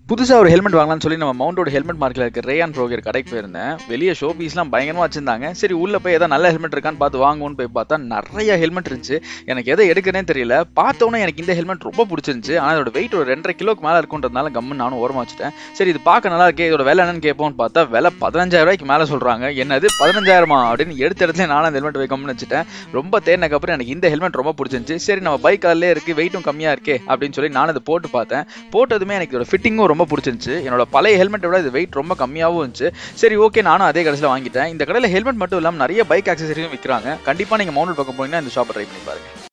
புதுசா ஒரு ஹெல்மெட் வாங்கலாம்னு சொல்லி நம்ம மவுண்டோட ஹெல்மெட் மார்க்கெட்ல இருக்க ரேயான் ப்ரோகர் கடைக்கு போயிருந்தேன் வெளியே ஷோ பீஸ்லாம் பயங்கரமா வச்சிருந்தாங்க சரி உள்ள போய் ஏதாவது நல்ல ஹெல்மெட் இருக்கான்னு பார்த்து வாங்குவோம்னு போய் பார்த்தா நிறைய ஹெல்மெட் இருந்துச்சு எனக்கு எதை எடுக்கிறேன்னு தெரியல பார்த்தோன்னே எனக்கு இந்த ஹெல்மெட் ரொம்ப பிடிச்சிருந்துச்சு ஆனால் இதோட வெயிட் ஒரு ரெண்டரை கிலோக்கு மேலே இருக்குன்றதுனால கம்மு நானும் ஓரமா வச்சுட்டேன் சரி இது பார்க்க நல்லா இருக்கே இதோட விலை என்னன்னு கேட்போம்னு பார்த்தா விலை பதினஞ்சாயிரம் ரூபாய்க்கு மேலே சொல்றாங்க என்னது பதினஞ்சாயிரமா அப்படின்னு எடுத்த இடத்துல நானும் அந்த ஹெல்மெட் போய் கம்முன்னு வச்சுட்டேன் ரொம்ப தேடினக்கு அப்புறம் எனக்கு இந்த ஹெல்மெட் ரொம்ப பிடிச்சிருந்துச்சு சரி நம்ம பைக் அதிலே இருக்கு வெயிட்டும் கம்மியா இருக்கே அப்படின்னு சொல்லி நான் இதை போட்டு பார்த்தேன் போட்டதுமே எனக்கு இதோட ஃபிட்டிங்கும் ரொம்ப பிடிச்சிருந்துச்சு என்னோட பழைய ஹெல்மெட்டை விட இது வெயிட் ரொம்ப கம்மியாகவும் இருந்துச்சு சரி ஓகே நானும் அதே கடைசியில் வாங்கிட்டேன் இந்த கடையில் ஹெல்மெட் மட்டும் இல்லாமல் நிறைய பைக் ஆக்சசரியும் விற்கிறாங்க கண்டிப்பாக நீங்கள் மவுண்ட் பக்கம் போனீங்கன்னா இந்த ஷாப்பை ட்ரை பண்ணி பாருங்க